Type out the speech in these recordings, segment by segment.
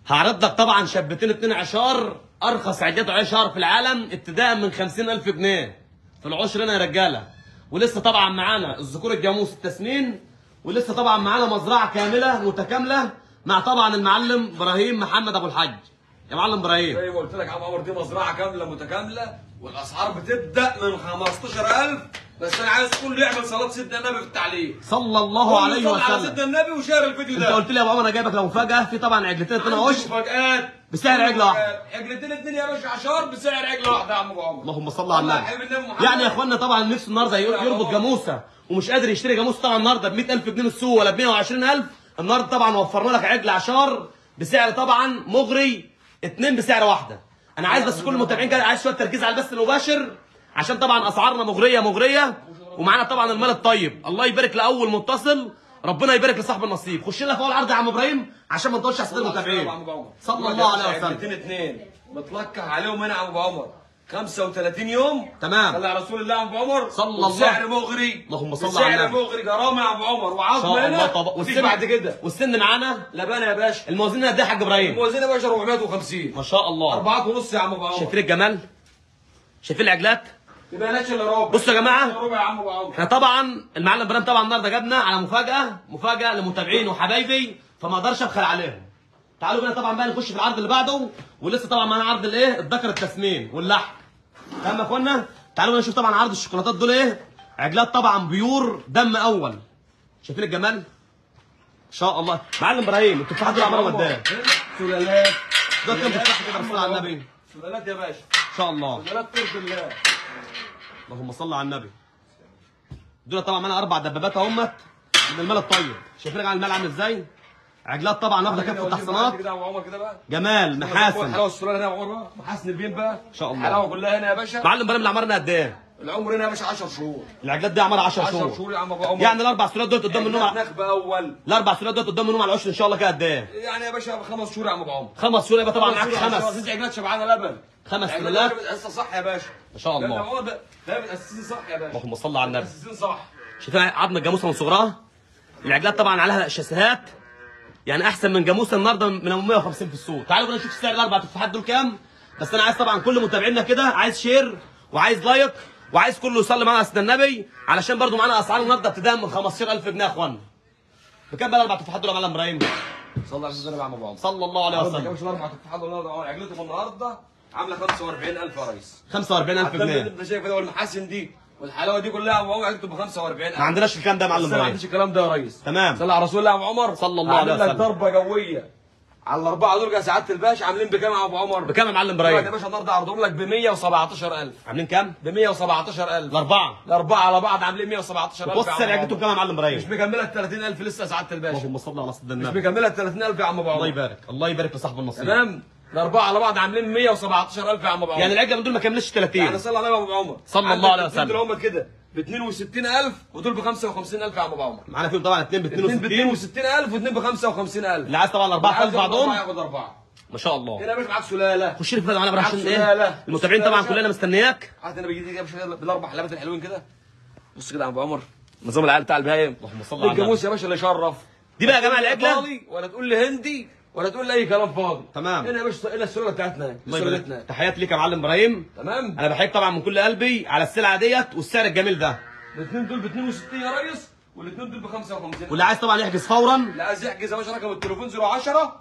هعرض لك طبعا شابتين اتنين عشار ارخص عدات عشار في العالم ابتداء من 50000 جنيه في العشر هنا يا رجاله ولسه طبعا معانا الذكور الجاموس التسمين ولسه طبعا معانا مزرعه كامله متكامله مع طبعا المعلم ابراهيم محمد ابو الحاج يا معلم ابراهيم زي ما قلت لك يا عم عمر دي مزرعه كامله متكامله والاسعار بتبدا من 15000 بس انا عايز كله يعمل صلاه سيدنا النبي في التعليق صلى الله عليه كله يصلي على وسلم سيدنا النبي وشير الفيديو انت ده قلت لي يا ابو عمر انا جايبك لو مفاجاه في طبعا عجلتين اتنين عندي عشر مفاجآت بسعر عجلة واحدة. عجلتين اتنين يا باشا عشار بسعر عجله واحده يا عم ابو عمر اللهم صل على الله النبي يحب النبي محمد. يعني يا اخوانا طبعا نفسه النهارده ير- يربط جاموسه ومش قادر يشتري جاموسه طبعا النهارده ب 100000 جنيه من السوق ولا ب 120000 النهارده طبعا وفرنا لك عجل عشار بسعر طبعا مغري اتنين بسعر واحده انا عايز بس كل المتابعين كده عايز شويه تركيز على البث المباشر عشان طبعا اسعارنا مغريه مغريه ومعانا طبعا المال الطيب الله يبارك لاول متصل ربنا يبارك لصاحب النصيب خش لنا في اول عرض يا عم ابراهيم عشان ما نطولش على صدر المتابعين صلى الله عليه وسلم عجلتين اتنين متلقح عليهم هنا يا عم ابو عمر 35 يوم تمام. صلى على رسول الله يا ابو عمر صلى الله. بسعر مغري اللهم صل بسعر على النبي. مغري كرامه يا ابو عمر ان وعظم شاء الله هنا طبعا مفيش بعد كده والسن معانا لبانه يا باشا الموازين قد ايه يا حاج ابراهيم الموازين يا باشا 450 ما شاء الله أربعات ونص يا عم ابو عمر شايفين الجمال شايفين العجلات يبقى لاش الا ربع بصوا يا جماعة. إلا ربع يا عم ابو عمر احنا طبعا المعلم ابراهيم طبعا النهارده جابنا على مفاجاه مفاجاه لمتابعين وحبايبي فما اقدرش ابخل عليهم تعالوا بينا طبعا بقى نخش في العرض اللي بعده ولسه طبعا معانا عرض الايه الذكر التسمين واللحم تمام يا اخوانا تعالوا بقى نشوف طبعا عرض الشوكولاتات دول ايه عجلات طبعا بيور دم اول شايفين الجمال ان شاء الله معلم ابراهيم التفاحات دول عمرها قد ايه سلالات ده كام تفاحه كده رسول على النبي ان سلالات يا باشا شاء الله سلالات ترضي الله اللهم صل على النبي دول طبعا معانا اربع دبابات اهمت من المال الطيب شايفين على المال عامل ازاي عجلات طبعا واخده كافه التحصينات كده يا ابو عمر كده بقى جمال محاسن حلاوه السلالة هنا يا ابو عمر بقى محاسن البين بقى ان شاء الله. الحلاوه كلها هنا يا باشا معلم ابراهيم اللي عمرنا قد ايه العمر هنا يا باشا 10 شهور العجلات دي عمرها 10 10 شهور شهور يا عم ابو عمر يعني الاربع سولات دول قدام منهم على- نخبه اول الاربع سولات دول قدام منهم على العشر ان شاء الله كده قد ايه يعني يا باشا خمس شهور يا عم ابو عمر خمس سولات يبقى طبعا معاك شهور عشان خمس انت عجلات شبعانه لبن خمس عجلات سلالات بتأسس صح يا باشا ما شاء لا، الله يا عمر ده ده بتأسسين صح يا باشا اللهم صل على النبي بتأسسين صح شايفين عظم الجاموسه من صغرها العجلات طبعا عليها شاسيهات يعني احسن من جاموسه النهارده من 150 في السوق تعالوا بقى نشوف سعر الاربع تفاحات دول كام بس انا عايز طبعا كل متابعينا كده عايز شير وعايز لايك وعايز كله يصلي معانا على سيدنا النبي علشان برضو معانا اسعار النهارده ابتداء من 15000 جنيه يا اخوانا بكام بقى الاربع تفاحات دول يا معلم ابراهيم صلى على سيدنا يا عم ابو عمر صلى الله عليه يا وسلم باشا الاربع تفاحات النهارده عجلتهم النهارده عامله 45000 يا ريس 45000 الدم اللي جنيه انت شايفه ده والمحاسن دي والحلاوه دي كلها يا ابو عمر عجلته ب 45000 ما عندناش الكلام ده يا معلم بس انا ما ابراهيم عنديش الكلام ده يا ريس تمام صلى على رسول الله يا ابو عمر صلى الله عليه عامل لك وسلم. ضربه جويه على الاربعه دول يا سعاده الباشا عاملين بكام يا ابو عمر؟ بكام يا معلم يا ابراهيم باشا النهارده عرضهم لك ب 117000 عاملين كام ب 117000 الاربعه الاربعه على بعض عاملين 117000 بص يا عم سعر أبو عجلتهم عمر. كام يا معلم مش ابراهيم مكمله ال 30000 لسه يا سعاده الباشا اللهم صل على سيدنا مش النبي مكمله ال 30000 يا عم ابو عمر الله يبارك الله يبارك لصاحب النصيب تمام الاربعه على بعض عاملين 117000 يا عم ابو عمر يعني العجله من دول ما كملش 30 يعني صلى على النبي يا ابو عمر صلى الله عليه عندك وسلم. دول هم كده ب 62000 ودول ب 55000 يا عم ابو عمر معانا فيهم طبعا اثنين ب اثنين ب 62 62000 واثنين ب 55000 اللي عايز طبعا الاربعه عايز خلف بعضهم أربعة ياخد اربعه ما شاء الله هنا يا باشا معاك سلاله خش لي في معانا بقى عشان معاك ايه سلالة. المتابعين سلالة طبعا شاب. كلنا مستنياك هات انا بجيب يا باشا بالاربع حلبات الحلوين كده بص كده يا ابو عمر نظام العيال بتاع البهايم اللهم صل على الجاموس النبي يا باشا اللي يشرف دي بقى يا جماعه لا العجله إيطالي ولا تقول لي هندي ولا تقول لي اي كلام فاضي تمام. هنا يا باشا هنا السلاله بتاعتنا دي الله يبارك سلالتنا تحياتي ليك يا معلم ابراهيم تمام انا بحييك طبعا من كل قلبي على السلعه ديت والسعر الجميل ده الاثنين دول ب 62 يا ريس والاثنين دول ب 55 واللي عايز طبعا يحجز فورا اللي عايز يحجز يا باشا رقم التليفون 010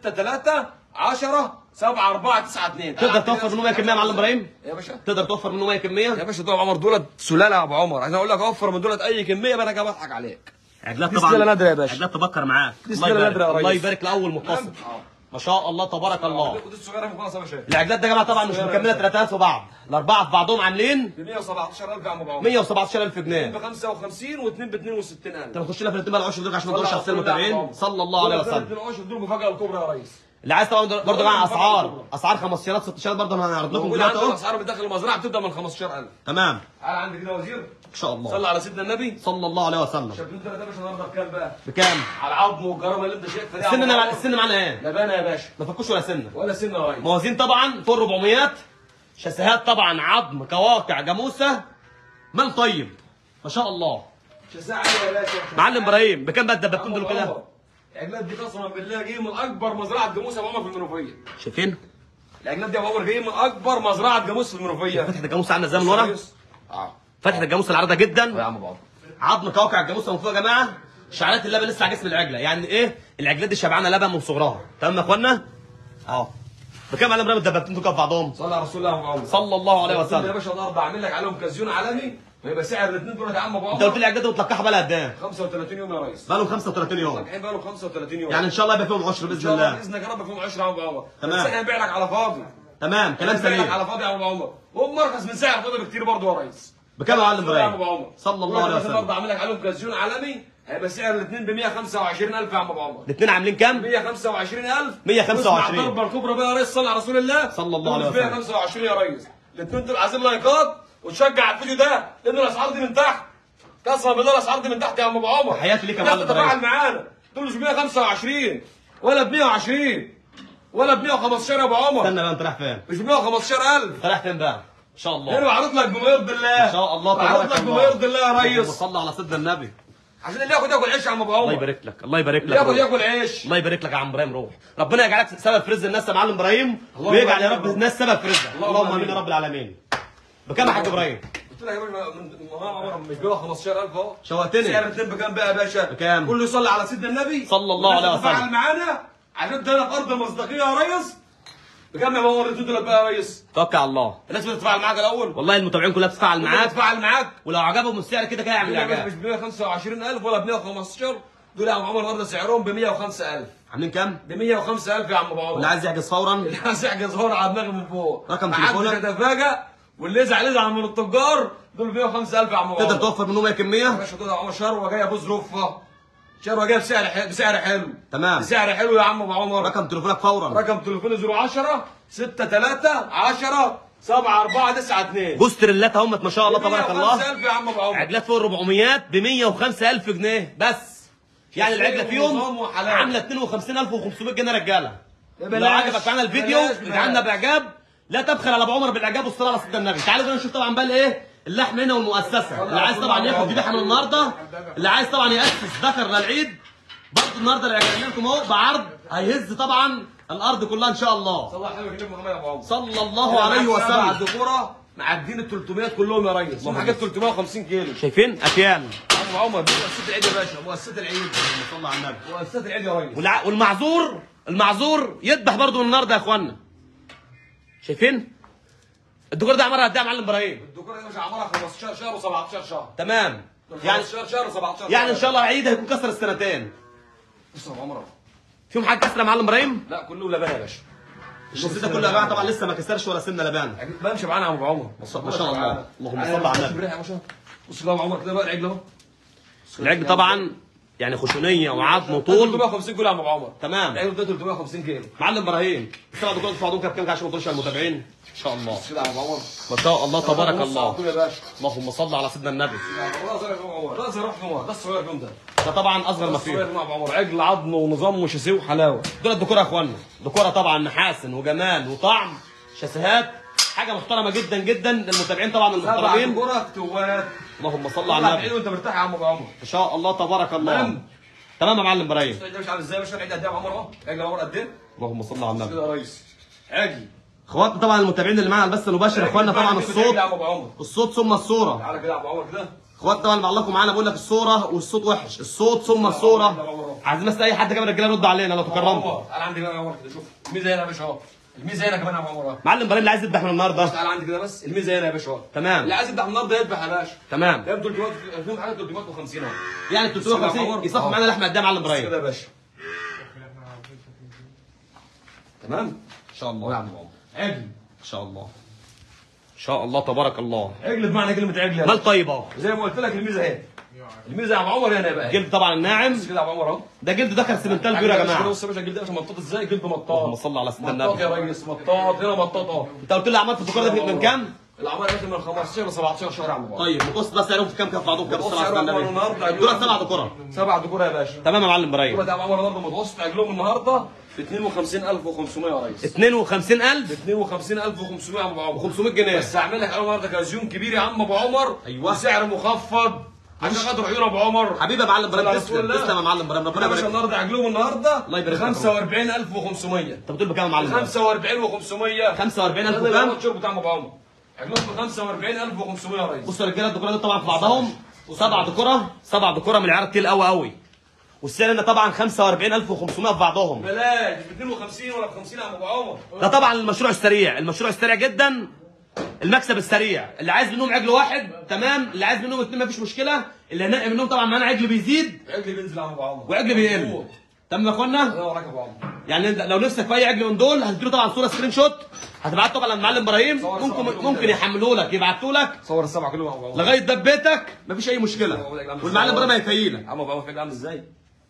63 10 7 4 9 2 تقدر توفر منهم 100% يا معلم ابراهيم يا باشا تقدر توفر منهم 100% يا باشا دول عمر دولت سلاله يا ابو عمر عايز اقول لك اوفر من دولت اي كميه بقى انا جاي بضحك عليك عجلات دي طبعا سلالة نادرة يا باشا. عجلات تبكر معاك دي الله سلالة يبارك نادرة يا الله ريس. يبارك لاول متصل اه ما شاء الله تبارك الله ودي الصغيره مخلصه يا باشا العجلات ده يا جماعه طبعا مش صغيرة مكمله يا باشا. 3000 في بعض الاربعه في بعضهم عاملين ب 117000 يا عم ابو عمر 117000 ب جنيه 55 واثنين ب 62000 انت نخش لها في الاثنين بقى العشر دول عشان ما نطولش على السنه المتابعين صلى الله عليه وسلم وسلم دول مفاجاه الكبرى يا ريس اللي عايز طبعا برضه يا جماعه اسعار اسعار خمسينات ستاشرات برضه انا هنعرض لكم موجود دلوقتي عندنا اهو اسعار من داخل المزرعه بتبدا من 15000 تمام تعال عندي كده وزير ان شاء الله صلى على سيدنا النبي صلى الله عليه وسلم شايفين انت يا باشا النهارده بكام بقى؟ بكام على العظم والجرامه اللي انت شايفها دي يا السن عم أنا- عمر. السن معانا ايه لبانه يا باشا ما فكوش ولا سنه ولا سن يا ريس موازين طبعا فوق 400 شاسيهات طبعا عظم كواقع جاموسه مال طيب ما شاء الله شاسعه عاليه يا باشا معلم ابراهيم بكام بقى الدبابتين دول عم كده عمر. العجلات دي قسما بالله جايه من اكبر مزرعه جاموس يا ابو عمر في المنوفيه شايفين العجلات دي يا ابو عمر جايه من اكبر مزرعه جاموس في المنوفيه فتحه الجاموسه عامله ازاي من ورا اه فتحه الجاموسه العريضه يا جدا عم ابو عمر عظم كوكع الجاموسه من فوق يا جماعه شعرات اللبن لسه على جسم العجله يعني ايه العجلات دي شبعانه لبن من صغرها تمام يا اخوانا اهو بكام على مرام الدبابتين دول كام في بعضهم صلى على رسول الله يا ابو عمر صلى الله عليه يا وسلم باشا النهارده اعمل لك عليهم كازيون عالمي ويبقى سعر الاثنين دول يا عم ابو انت قلت عمر لي العجلات دي متلقحه بقى لها قد ايه 35 يوم يا ريس بقى لهم 35 يوم الحين بقى له 35 يوم يعني ان شاء الله يبقى فيهم عشر ان باذن شاء الله الله باذنك يا رب فيهم 10 يا ابو عمر تمام. بس احنا هنبيع لك على فاضي تمام كلام هنبيع لك سليم على فاضي يا ابو عمر وهم مرخص من سعر فاضي بكتير برضه يا ريس بكام يا معلم يا ابو ابراهيم عمر صلى الله عليه وسلم النهارده عامل لك عليهم كازيون عالمي هيبقى سعر الاثنين ب 125000 يا عم ابو عمر الاثنين عاملين كام 125000 125. واسمع الضربه الكبرى بقى يا ريس صلى على رسول الله صلى الله عليه وسلم. 125 يا ريس الاثنين دول عايزين لايكات وتشجع الفيديو ده لان الاسعار دي من تحت قسما بالله الاسعار دي من تحت يا عم ابو عمر تحياتي ليك يا الناس معلم تتفاعل إبراهيم. معانا دول مش ب 125 ولا ب 120 ولا ب 115 يا ابو عمر استنى بقى انت رايح فين مش ب 115,000 انت رايح فين بقى ان شاء انا الله بعرض لك بما يرضي الله ان شاء الله بعرض تبارك لك الله بما يرضي الله يا ريس وصلى على سيدنا النبي عشان اللي ياخد ياكل عيش يا عم ابو عمر الله يبارك لك الله يبارك لك اللي ياخد روح. ياكل عيش الله يبارك لك يا عم ابراهيم روح ربنا يجعلك سبب في رزق الناس يا معلم ابراهيم اللهم ويجعل يا آمين رب يا رب. الناس سبب في رزقك اللهم اللهم آمين. امين يا رب العالمين بكام يا حاج ابراهيم قلت لك يا باشا من من- عمر مش بيبقى 15000 اهو شوقتني سعر التين بكام بقى يا باشا؟ بكام؟ كله يصلي على سيدنا النبي صلى الله عليه والناس تتفاعل وسلم. معانا عشان ده في ارض المصداقيه يا ريس بكام يا ماما الاتنين دول بقى يا ريس؟ توكل على الله الناس بتتفاعل معاك الاول والله المتابعين كلها بتتفاعل معاك بتتفاعل معاك ولو عجبهم السعر كده كده يعمل دول يا باشا مش اعجاب ب 125000 ولا ب 115 دول يا عم عمر النهارده سعرهم ب 105000 عاملين كام ب 105000 يا عم ابو عمر اللي عايز يحجز فورا اللي عايز يحجز هون على دماغي من فوق رقم محدش تليفونك؟ يتفاجئ واللي يزعل يزعل من التجار دول 105000 يا عم ابو تقدر عمر توفر منهم اي يا كميه باشا دول يا عمر شروه جايه بظروفها شروه جايه بسعر حلو بسعر حلو تمام. بسعر حلو يا عم ابو عمر رقم تليفونك فورا رقم تليفوني 010 63 10 7 4 9 2 بوستر اللات اهمت ما شاء الله تبارك الله 105000 يا عم ابو عمر عجلات فوق ال 400 ب 150000 جنيه بس يعني شيء العجله ونظام فيهم وحلاوة. عامله 52500 جنيه رجاله يا لو بلاش، عجبك معانا الفيديو بلاش، بلاش. اجعلنا باعجاب لا تبخل على ابو عمر بالاعجاب والصلاه على سيدنا النبي تعالوا بقى نشوف طبعا بقى الايه اللحم هنا والمؤسسه اللي عايز طبعا ياخد ذبيحه من النهارده اللي عايز طبعا ياسس ذكر للعيد برضه النهارده اللي عجبنا لكم اهو بعرض هيهز طبعا الارض كلها ان شاء الله صلى الله عليه وسلم محمد يا ابو عمر صلى الله عليه وسلم الدكوره معدين ال 300 كلهم يا ريس هم حاجات 350 كيلو شايفين افيان ابو عمر دي مؤسسه العيد يا باشا مؤسسه العيد صلى على النبي مؤسسه العيد يا ريس والع- والمعذور المعذور يذبح برضه النهارده يا اخوانا شايفين الدكور ده عمرها قد ايه يا معلم ابراهيم الدكوره دي مش عمرها 15 شهر و17 شهر تمام يعني يعني 15 شهر و17 يعني ان شاء الله العيد هيكون كسر السنتين بص يا ابو عمر فيهم حاجه كسره يا معلم ابراهيم لا كله لبان يا باشا الشمس ده كله يا جماعه طبعا لسه ما كسرش ولا سنه لبان بمشي معانا يا ابو عمر ما شاء الله. اللهم صل على النبي. يا باشا بص كده يا ابو عمر كده بقى العجل اهو العجل طبعا يعني خشونيه وعظم وطول 350 كيلو يا ابو عمر تمام العجل ده 350 كيلو معلم ابراهيم السبع دكتور تدفعوا دول كام عشان ما تقولش على المتابعين ان شاء الله كده يا ابو عمر ما شاء الله تبارك نص على طول الله يا باشا اللهم صل على سيدنا النبي والله زي ابو عمر ده زي روح عمر ده الصغير فيهم ده ده طبعا اصغر ده ما الصغير فيه فيهم يا ابو عمر عجل عظم ونظام وشاسيه وحلاوه دول الدكوره يا اخوانا دكوره طبعا محاسن وجمال وطعم شاسيهات حاجه محترمه جدا جدا للمتابعين طبعا سبع المحترمين كوره فتوات اللهم صل طلع على بعيد النبي وانت مرتاح يا عم ابو عمر ان شاء الله تبارك الله تمام. تمام يا معلم ابراهيم ده مش عامل ازاي يا باشا العيد قد ايه يا ابو عمر اهو عجل يا ابو عمر قد ايه اللهم صل على النبي كده يا ريس عجل اخواتنا طبعا المتابعين اللي معانا على البث المباشر اخواتنا طبعا الصوت يا ابو عمر الصوت ثم الصوره تعالى كده يا ابو عمر كده اخواتنا طبعا اللي معلقوا معانا بقول لك الصوره والصوت وحش الصوت ثم الصوره عايزين بس اي حد كمان رجاله يرد علينا لو تكرمتوا تعالى عندي كده يا عمر كده شوف الميزه هنا يا باشا اهو الميزه هنا كمان يا ابو عمر اهو معلم ابراهيم اللي عايز يذبح من النهارده تعالى عندي كده بس الميزه هنا يا باشا اهو تمام. اللي عايز يذبح النهارده يذبح يا باشا تمام ده 300 فيهم حاجه 350 اهو يعني 350 يصفي معانا لحمه قد ايه يا معلم كده ابراهيم يا باشا تمام ان شاء اهو الله يا عم عمر عجل ان شاء الله ان شاء الله تبارك الله عجل بمعنى كلمه عجل يا مال طيب اهو زي ما قلت لك الميزه اهي الميزه يا ابو عمر هنا بقى جلد طبعا الناعم بص كده يا ابو عمر اهو ده جلد دخل سمنتال بيور يا جماعه بص يا باشا الجلد ده يا باشا مطاط ازاي جلد اللهم مطاط صل على سيدنا مطاط يا النبي ريس مطاط هنا مطاط اهو انت قلت لي عملت الدكور ده من كام؟ العمر يا باشا من 15 ل 17 شهر يا عم عمر طيب بص بس سعرهم في كام كام في بعضهم كام بص الصلاه على سيدنا سعرهم النبي النهارده دول سبع دكوره سبع دكور يا باشا تمام يا معلم ابراهيم الدكور ده يا عمر النهارده متوسط عجلهم النهارده ب 52500 يا ريس 52000 52500 يا ابو عمر و500 جنيه بس هعمل لك اول النهارده كازيون كبير يا عم ابو عمر أيوة. وسعر مخفض عشان خاطر عيون ابو عمر حبيبي يا معلم صلى ابراهيم على تسلم رسول الله. تسلم يا معلم ابراهيم ربنا يا باشا يبارك لك. النهارده عجلهم النهارده الله يبارك لك. 45500 انت بتقول بكام يا معلم ابراهيم 45500 45000 هذا وكام الشرب بتاع ابو عمر عجلهم ب 45500 يا ريس بصوا يا رجاله الدكوره دي طبعا في بعضهم سبع دكوره سبع دكوره من العيار التقيل قوي قوي والسعر هنا طبعا 45500 في بعضهم بلاش ب 250 ولا ب 50 يا عم ابو عمر ده طبعا المشروع السريع المشروع السريع جدا المكسب السريع اللي عايز منهم عجل واحد تمام اللي عايز منهم اتنين مفيش مشكله اللي هنقي منهم طبعا معانا عجل بيزيد عجل بينزل يا عم ابو عمر وعجل بيقل تمام يا اخوانا الله وراك يا ابو عمر يعني انت لو نفسك في اي عجل من دول هتديله طبعا صوره سكرين شوت هتبعته طبعا للمعلم ابراهيم صور- ممكن صور- ممكن يحملوه لك يبعتوه لك صور السبعه كلهم يا ابو عمر لغايه ده بيتك مفيش اي مشكله والمعلم ابراهيم هيفيلك عم ابو عمر فاكر عامل ازاي؟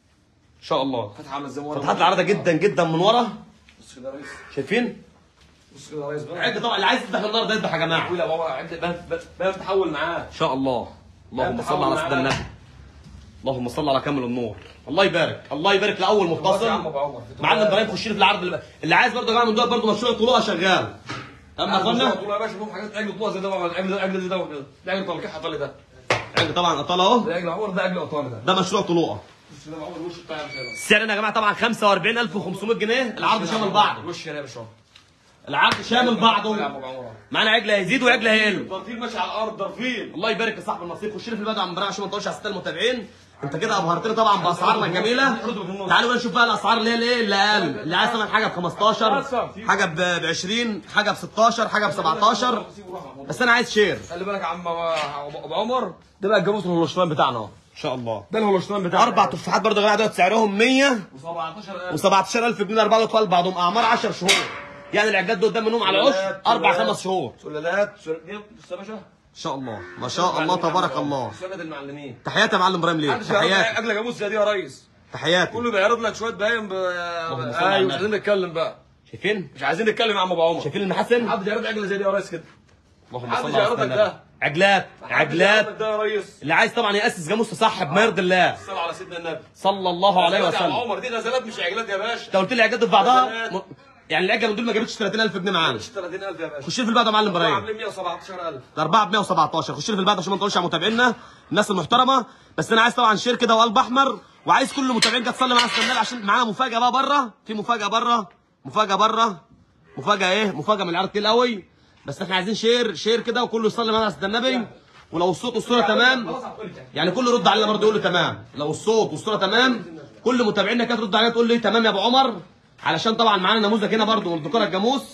ان شاء الله فتحه عامله ازاي من ورا فتحات العرضه جدا جدا من ورا بص كده يا ريس شايفين بص كده يا ريس بقى عجل طبعا اللي عايز يفتح النهارده يذبح يا جماعه قول يا بابا عجل بقى بقى بتحول معاه ان شاء الله اللهم صل على سيدنا النبي اللهم صل على كامل النور الله يبارك الله يبارك لاول يا عم متصل ابو عمر معلم ابراهيم خش لي في العرض اللي, اللي عايز برضه يا جماعه من دول برضه مشروع طلوع شغال تمام يا اخوانا طول يا باشا فيهم حاجات عجل طول زي ده بقى، عجل ده عجل زي ده وكده ده عجل طلقيح طالي ده عجل طبعا اطال اهو ده عجل عمر ده عجل اطالي ده ده مشروع طلوع بص ده عمر الوش بتاع يا باشا ده. السعر هنا يا جماعه طبعا 45500 جنيه العرض شامل بعضه الوش هنا يا باشا العرض شامل بعضه يا عم ابو عمر معانا عجل هيزيد وعجل هيقل ضرفيل ماشي على الارض ضرفيل الله يبارك يا صاحب النصيب خش لي في البدء عم براعي عشان ما نطولش على ستة المتابعين انت كده ابهرتني طبعا باسعارنا الجميله تعالوا بقى نشوف بقى الاسعار اللي هي الايه اللي اقل اللي عايز تعمل حاجه ب 15 حاجه ب 20 حاجه ب 16 حاجه ب 17 بس انا عايز شير خلي بالك يا عم ابو عمر ده بقى الجاموس الهولشتاين بتاعنا اهو ان شاء الله ده الهولشتاين بتاعنا اربع تفاحات برضه يا جماعه دول سعرهم 100 و17000 و17000 جنيه اربعه دول بعضهم اعمار 10 شهور يعني العجاد دول قدام منهم على عشر اربع خمس شهور سلالات سلالات دي بص يا باشا ان شاء الله ما شاء الله تبارك الله سلالات المعلمين تحياتي يا معلم ابراهيم ليه محدش يعرف تحياتي اجل جاموس زي دي يا ريس تحياتي كله بيعرض لك شويه باين ب... اللهم صل على ايوه النبي. مش عايزين نتكلم بقى شايفين مش عايزين نتكلم يا عم ابو عمر شايفين المحاسن محدش يعرض عجله زي دي يا ريس كده اللهم محدش صل على يعرض لك سيدنا ده. النبي. عجلات محدش عجلات يعرض لك ده يا ريس اللي عايز طبعا ياسس جاموس صح بما يرضي الله صل على سيدنا النبي صلى الله عليه غزلات يا عم وسلم عمر دي غزلات مش عجلات يا باشا انت قلت لي عجلات في بعضها غزلات. م- يعني العجله من دول ما جابتش 30000 جنيه معانا مش 30000 يا باشا خش لي في البعد يا معلم ابراهيم عاملين 117000 ده 4 ب 117 خش لي في البعد عشان ما نطولش على متابعينا الناس المحترمه بس انا عايز طبعا شير كده وقلب احمر وعايز كل المتابعين كده تصلي معانا السنال عشان معانا مفاجاه بقى بره في مفاجاه بره مفاجاه بره مفاجاه ايه مفاجاه من العرض كتير قوي بس احنا عايزين شير شير كده وكله يصلي معانا على سيدنا النبي ولو الصوت والصوره تمام خلاص هتقول لي يعني كله يرد علينا برضه يقول لي تمام لو الصوت والصوره تمام كل متابعينا كده ترد علينا تقول لي تمام يا ابو عمر علشان طبعا معانا نموذج هنا برضه من دكتور الجاموس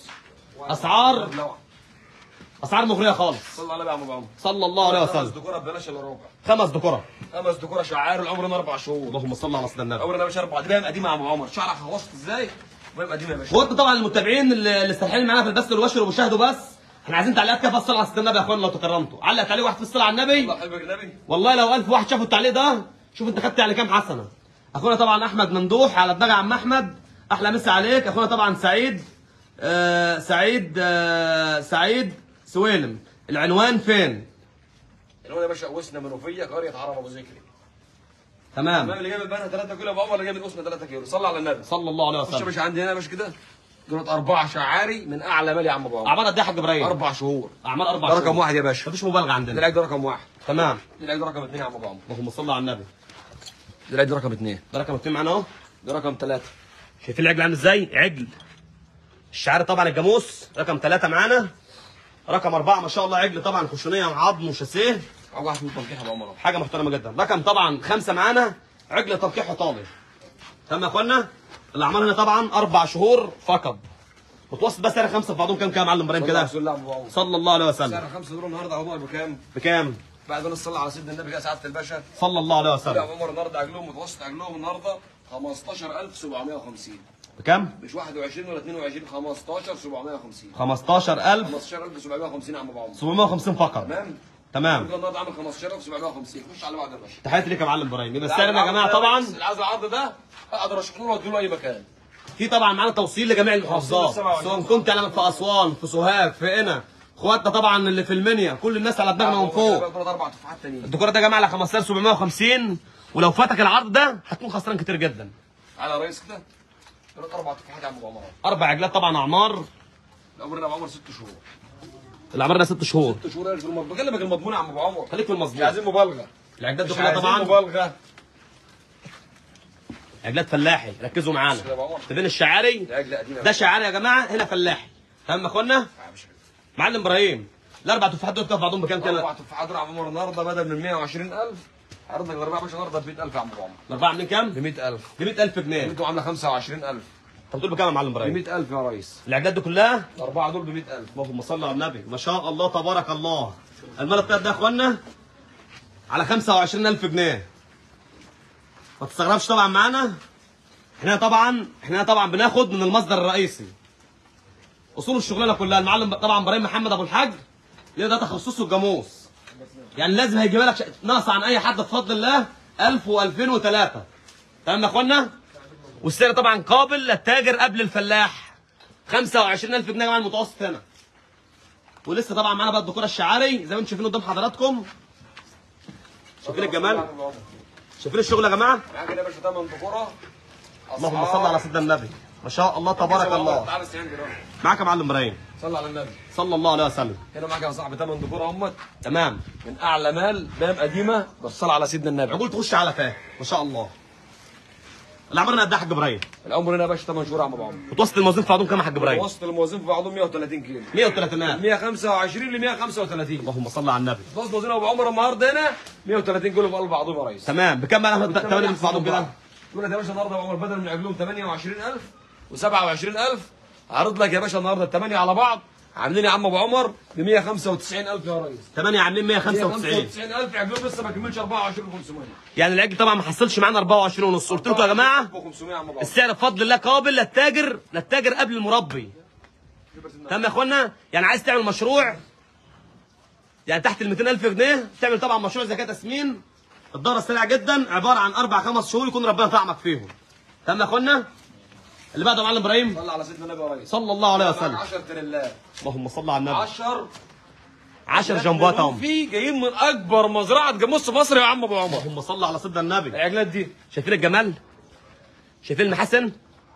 اسعار اسعار مغريه خالص صلى على النبي يا عم ابو عمر صلى الله عليه خمس وسلم دكوره ببلاش الا ربع خمس دكره خمس دكوره شعار العمر اربع شهور اللهم صل على سيدنا النبي عمر انا مش اربع دي باين قديمه يا عم عمر شعرك خلصت ازاي؟ باين قديمه يا باشا وانت طبعا المتابعين اللي اللي سارحين معانا في البث والوشر وبيشاهدوا بس احنا عايزين تعليقات كده في الصلاه على سيدنا النبي يا اخوانا لو تكرمتوا علق تعليق واحد في الصلاه على النبي الله يحبك النبي والله لو 1000 واحد شافوا التعليق ده شوف انت خدت على كام حسنه اخونا طبعا احمد ممدوح على دماغ عم احمد احلى مسا عليك اخونا طبعا سعيد آه سعيد آه سعيد سويلم العنوان فين العنوان يا باشا وسنا منوفيه قريه عرب ابو ذكري تمام تمام اللي جايب البنا 3 كيلو يا ابو عمر اللي جايب الاسمه 3 كيلو صلى على النبي صلى الله عليه خش يا وسلم باشا عندي هنا يا باشا كده دول اربعه شعاري من اعلى مال يا عم ابو عمر اعمار قد ايه يا حاج ابراهيم اربع شهور اعمار اربع ده شهور. رقم واحد يا باشا مفيش مبالغه ده عندنا العيد ده رقم واحد تمام ده العيد ده رقم اثنين يا عم ابو عمر اللهم صل على النبي ده العيد ده رقم اثنين ده رقم اتنين معانا اهو ده رقم ثلاثه شايفين العجل عامل ازاي؟ عجل الشعار طبعا الجاموس رقم ثلاثة معانا رقم أربعة ما شاء الله عجل طبعا خشونية عظم وشاسيه اول واحد من تنقيح يا ابو عمر حاجة محترمة جدا رقم طبعا خمسة معانا عجل تنقيح طالب تمام يا اخوانا الأعمار هنا طبعا أربع شهور فقط متوسط بس سعر خمسة في بعضهم كام كام يا معلم إبراهيم كده رسول الله ابو عمر صلى الله عليه وسلم سعر خمسه دول النهارده يا ابو عمر بكام؟ بكام؟ بعد ما نصلي على سيدنا النبي كده سعاده الباشا صلى الله عليه لا يا وسلم ابو عمر النهارده عجلهم متوسط عجلهم النهارده 15750 بكام؟ مش 21 ولا 22 15750 15000 15750 يا عم ابو عمر 750 فقط تمام تمام النهارده النهارده عامل 15750 خش على بعض يا باشا تحياتي ليك يا معلم ابراهيم يبقى السعر هنا يا جماعه طبعا اللي عايز العرض ده اقدر اشحنه له واديله اي مكان في طبعا معانا توصيل لجميع المحافظات سواء كنت يعني في اسوان في سوهاج في قنا اخواتنا طبعا اللي في المنيا كل الناس على دماغنا من فوق ثلاث اربع تفاحات تانيين الديكور ده يا جماعه على 15750 ولو فاتك العرض ده هتكون خسران كتير جدا على يا ريس كده ثلاث اربع تفاحات يا عم ابو عمر اربع عجلات طبعا اعمار الامر ده ابو عمر ست شهور الاعمار ده ست شهور ست شهور يا في المضمون بكلمك المضمون يا عم ابو عمر خليك في مش المظبوط عايزين مبالغه العجلات دي مش كلها عايزين طبعا مبالغه عجلات فلاحي ركزوا معانا يا بابا. ده بين الشعاري العجله قديمه ده شعاري يا جماعه هنا فلاحي تمام يا اخوانا معلم ابراهيم الاربع تفاحات دول تقف بعضهم بكام اربع كده تفاحات ربع عمر النهارده بدل من 120000 عرضنا الاربعه باش النهارده ب 100000 يا عم ابو عمر الاربعه عاملين كام ب 100000 ب 100000 جنيه انتوا عامله 25000 طب دول بكام يا معلم ب ابراهيم 100000 يا ريس العجلات دي كلها الاربعه دول ب 100000 اللهم صل على النبي ما شاء الله تبارك الله المال بتاعت ده يا اخوانا على 25000 جنيه ما تستغربش طبعا معانا احنا طبعا احنا طبعا بناخد من المصدر الرئيسي اصول الشغلانه كلها المعلم طبعا ابراهيم محمد ابو الحاج ليه ده تخصصه الجاموس يعني لازم هيجيب لك ش- ناقص عن اي حد بفضل الله 1000 و2003 تمام يا اخوانا والسعر طبعا قابل للتاجر قبل الفلاح 25000 جنيه يا جماعه المتوسط هنا ولسه طبعا معانا بقى الدكوره الشعاري زي ما انتم شايفين قدام حضراتكم شايفين الجمال شايفين الشغل يا جماعه معاك يا باشا ثمن دكوره اللهم صل على سيدنا النبي ما شاء الله تبارك الله تعالى استعين دلوقتي معاك يا معلم ابراهيم صلى على النبي صلى الله عليه وسلم هنا معاك يا صاحبي ثمن دكوره امك تمام من اعلى مال دام قديمه بالصلاه على سيدنا النبي عقول تخش على فاه ما شاء الله العمر قد ايه يا حاج ابراهيم العمر هنا يا باشا 8 شهور يا عم ابو عمر متوسط الموازين في بعضهم كام يا حاج ابراهيم وسط الموازين في بعضهم 130 كيلو 130 125 ل 135 اللهم صل على النبي وسط موازين ابو عمر النهارده هنا 130 كيلو في قلب بعضهم يا ريس تمام بكام بقى احمد 8 في بعضهم كده تقول لك يا باشا النهارده ابو عمر بدل من عجلهم 28000 و27000 عرض لك يا باشا النهارده الثمانيه على بعض عاملين يا عم ابو عمر ب 195000 يا ريس 8 عاملين 195 195000 عجلهم لسه ما كملش 24500 يعني العجل طبعا ما حصلش معانا 24 ونص قلت لكم يا جماعه 500 يا عم ابو عمر السعر بفضل الله قابل للتاجر للتاجر قبل المربي تمام يا اخوانا يعني عايز تعمل مشروع يعني تحت ال 200000 جنيه تعمل طبعا مشروع زكاه تسمين الدوره سريعه جدا عباره عن اربع خمس شهور يكون ربنا طعمك فيهم تمام يا اخوانا اللي بعده يا معلم ابراهيم صلى على سيدنا النبي يا ريس صلى الله عليه وسلم 10 تريلات اللهم صل على النبي 10 10 جنبات اهم في جايين من اكبر مزرعه جاموس في مصر يا عم ابو عمر اللهم صل على سيدنا النبي العجلات دي شايفين الجمال شايفين المحاسن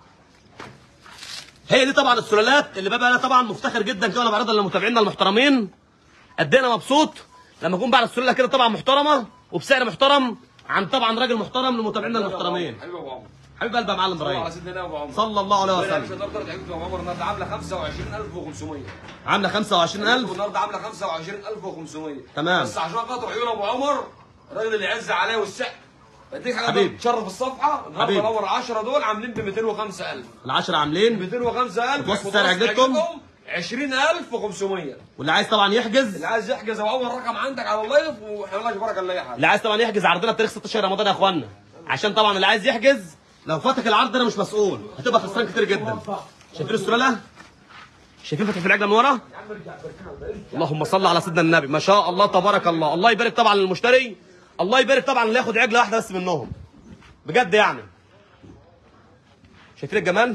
هي دي طبعا السلالات اللي ببقى انا طبعا مفتخر جدا كده وانا بعرضها لمتابعينا المحترمين قد ايه انا مبسوط لما اكون بعرض سلاله كده طبعا محترمه وبسعر محترم عن طبعا راجل محترم لمتابعينا المحترمين حبيبي ابو عمر حبيب قلبي يا معلم صلى على ابراهيم سيدنا النبي ابو عمر صلى الله عليه يا باشا وسلم النهارده عجلت ابو عمر النهارده عامله 25500 عامله 25000 النهارده عامله 25500 تمام. بس عشان خاطر عيون ابو عمر الراجل اللي يعز عليه والسقف بديك حاجه حبيبي. تشرف الصفحه النهارده حبيبي. ابو عمر 10 دول عاملين ب 205000 العشرة عاملين 205000 متوسط سعر عجلتكم؟ 20500 واللي عايز طبعا يحجز اللي عايز يحجز ابو عمر رقم عندك على اللايف واحنا مالناش بركه الا اي حاجه اللي عايز طبعا يحجز عرضنا بتاريخ 16 رمضان يا اخوانا عشان طبعا اللي عايز يحجز لو فاتك العرض انا مش مسؤول هتبقى خسران كتير جدا شايفين السلاله شايفين فتح في العجله من ورا اللهم صل على سيدنا النبي ما شاء الله تبارك الله الله يبارك طبعا للمشتري الله يبارك طبعا اللي ياخد عجله واحده بس منهم بجد يعني شايفين الجمال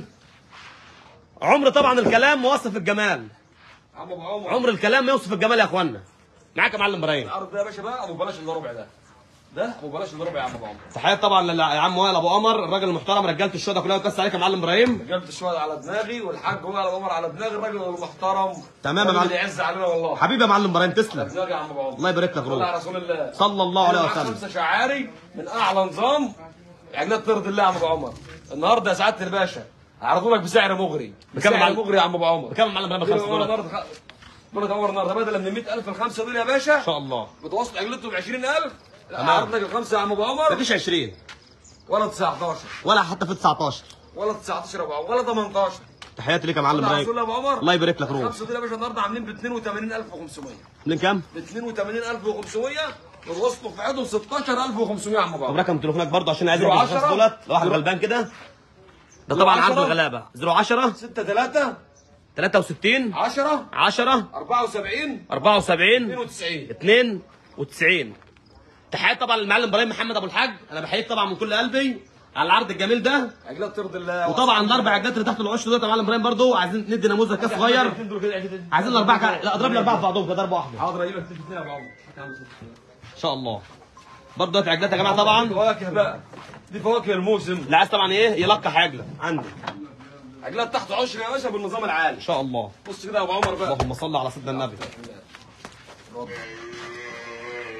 عمر طبعا الكلام ما وصف الجمال عم ابو عمر عمر الكلام ما يوصف الجمال يا اخوانا معاك يا معلم ابراهيم العرض ده يا باشا بقى ابو بلاش الا ربع ده ده ابو بلاش الا ربع يا عم ابو عمر تحيات طبعا لل- يا عم وائل ابو قمر الراجل المحترم رجاله الشهداء كلها وتكسر عليك يا معلم ابراهيم جبت الشوال على دماغي والحاج هو على عمر على دماغي الراجل المحترم تمام يا الراجل معلم. اللي يعز علينا والله حبيبي يا معلم ابراهيم تسلم دماغي يا عم ابو عمر الله يبارك لك صلى روح على رسول الله صلى الله عليه معاه وسلم خمسه شعاري من اعلى نظام عجلات ترضي الله يا عم ابو عمر النهارده يا سعاده الباشا هعرضوا لك بسعر مغري بكام يا بسعر معلم؟ مغري يا عم ابو عمر بكام يا معلم ابراهيم الخمسه عمر دول النهارده خ- بقول لك عمر النهارده بدل من 100000 الخمسه دول يا باشا ان شاء الله متوسط عجلته ب 20000 تمام. هعرض لك الخمسه يا عم ابو عمر مفيش 20 ولا 19 ولا حتى في 19 ولا 19 يا ابو عمر ولا 18 تحياتي ليك يا معلم صلى على رسول ابراهيم الله يا ابو عمر الله يبارك لك روح الخمسه دول يا باشا النهارده عاملين ب 82500 من كام؟ ب 82500 والوسط في عيدهم 16500 يا عم ابو طب عمر رقم تليفونك برضه عشان عايز زيرو يحجز عشرة. الخمسه دولت لو واحد زيرو- غلبان كده ده زيرو طبعا عشرة. عرض الغلابه 010 6 3 63 10 10 74 74 92 92 تحيات طبعا للمعلم ابراهيم محمد ابو الحاج انا بحييك طبعا من كل قلبي على العرض الجميل ده عجلات ترضي الله وطبعا الاربع عجلات اللي تحت العش دول يا معلم ابراهيم برضو عايزين ندي نموذج كده صغير عايزين الاربعه كا... لا اضرب لي اربعه في بعضهم كده ضربه واحده حاضر اجيب لك اثنين يا ابو عمر ان شاء الله برضو دلوقتي عجلات يا جماعه طبعا فواكه بقى دي فواكه الموسم اللي عايز طبعا ايه يلقح عجله عندي عجلات تحت عشر يا باشا بالنظام العالي ان شاء الله بص كده يا ابو عمر بقى اللهم صل على سيدنا النبي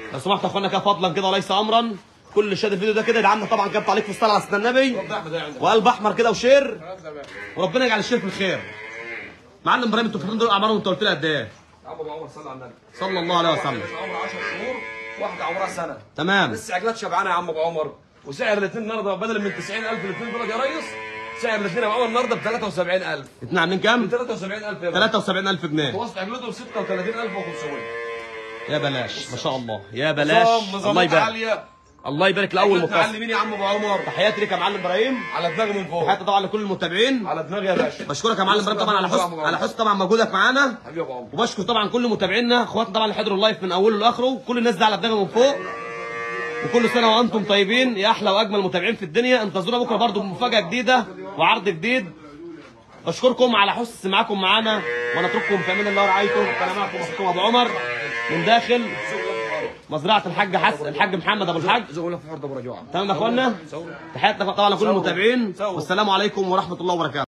لو سمحت يا اخوانا كده فضلا كده وليس امرا كل اللي شاهد الفيديو ده كده يدعمنا طبعا كده تعليق في الصلاه على سيدنا النبي رب احمد عندك وقلب احمر كده وشير وربنا يجعل الشير في الخير معلم ابراهيم انتوا فاكرين دول اعمارهم انت قلت لي قد ايه يا عم ابو عمر صلى على النبي صلى الله عليه وسلم واحدة عمرها 10 شهور واحده عمرها سنه تمام لسه عجلات شبعانه يا عم ابو عمر وسعر الاثنين النهارده بدل من 90000 الاثنين دول يا ريس سعر الاثنين يا ابو عمر النهارده ب 73000 اتنين عاملين كام 73000 يا باشا 73000 جنيه متوسط عجلته ب 36500 يا بلاش ما شاء الله يا بلاش نظام الله نظامات يبارك عاليه الله يبارك لاول عجلة مقاس معلمين يا عم ابو عمر تحياتي ليك يا معلم ابراهيم على دماغي من فوق تحياتي طبعا لكل المتابعين على دماغي يا باشا بشكرك يا معلم ابراهيم طبعا على حسن على حسن طبعا مجهودك معانا حبيبي يا ابو عمر وبشكر طبعا كل متابعينا اخواتنا طبعا اللي حضروا اللايف من اوله لاخره كل الناس دي على دماغي من فوق وكل سنه وانتم طيبين يا احلى واجمل متابعين في الدنيا انتظرونا بكره برضو بمفاجاه جديده وعرض جديد بشكركم على حسن استماعكم معانا ونترككم في امان الله ورعايته كان معكم اخوكم ابو عمر من داخل مزرعه الحاج حسن الحاج محمد ابو الحاج زغل لك في حرده ابو رجوع تمام يا اخوانا تحياتنا طبعا لكل المتابعين والسلام عليكم ورحمه الله وبركاته